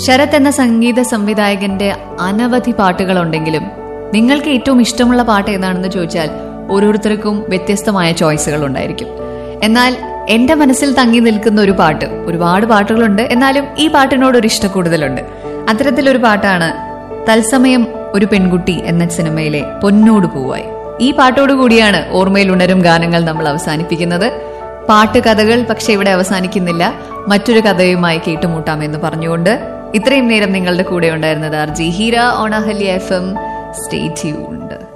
ശരത് എന്ന സംഗീത സംവിധായകന്റെ അനവധി പാട്ടുകളുണ്ടെങ്കിലും നിങ്ങൾക്ക് ഏറ്റവും ഇഷ്ടമുള്ള പാട്ട് ഏതാണെന്ന് ചോദിച്ചാൽ ഓരോരുത്തർക്കും വ്യത്യസ്തമായ ചോയ്സുകൾ ഉണ്ടായിരിക്കും എന്നാൽ എന്റെ മനസ്സിൽ തങ്ങി നിൽക്കുന്ന ഒരു പാട്ട് ഒരുപാട് പാട്ടുകളുണ്ട് എന്നാലും ഈ പാട്ടിനോട് ഒരു ഇഷ്ടം കൂടുതലുണ്ട് അത്തരത്തിലൊരു പാട്ടാണ് തത്സമയം ഒരു പെൺകുട്ടി എന്ന സിനിമയിലെ പൊന്നോട് പൂവായി ഈ പാട്ടോടു കൂടിയാണ് ഓർമ്മയിൽ ഉണരും ഗാനങ്ങൾ നമ്മൾ അവസാനിപ്പിക്കുന്നത് പാട്ട് കഥകൾ പക്ഷെ ഇവിടെ അവസാനിക്കുന്നില്ല മറ്റൊരു കഥയുമായി കേട്ടുമുട്ടാമെന്ന് പറഞ്ഞുകൊണ്ട് ഇത്രയും നേരം നിങ്ങളുടെ കൂടെ ഉണ്ടായിരുന്നത് ആർ ജി ഹീര ഓണഹല്യ എഫ് എം സ്റ്റേ ട്യൂൺഡ്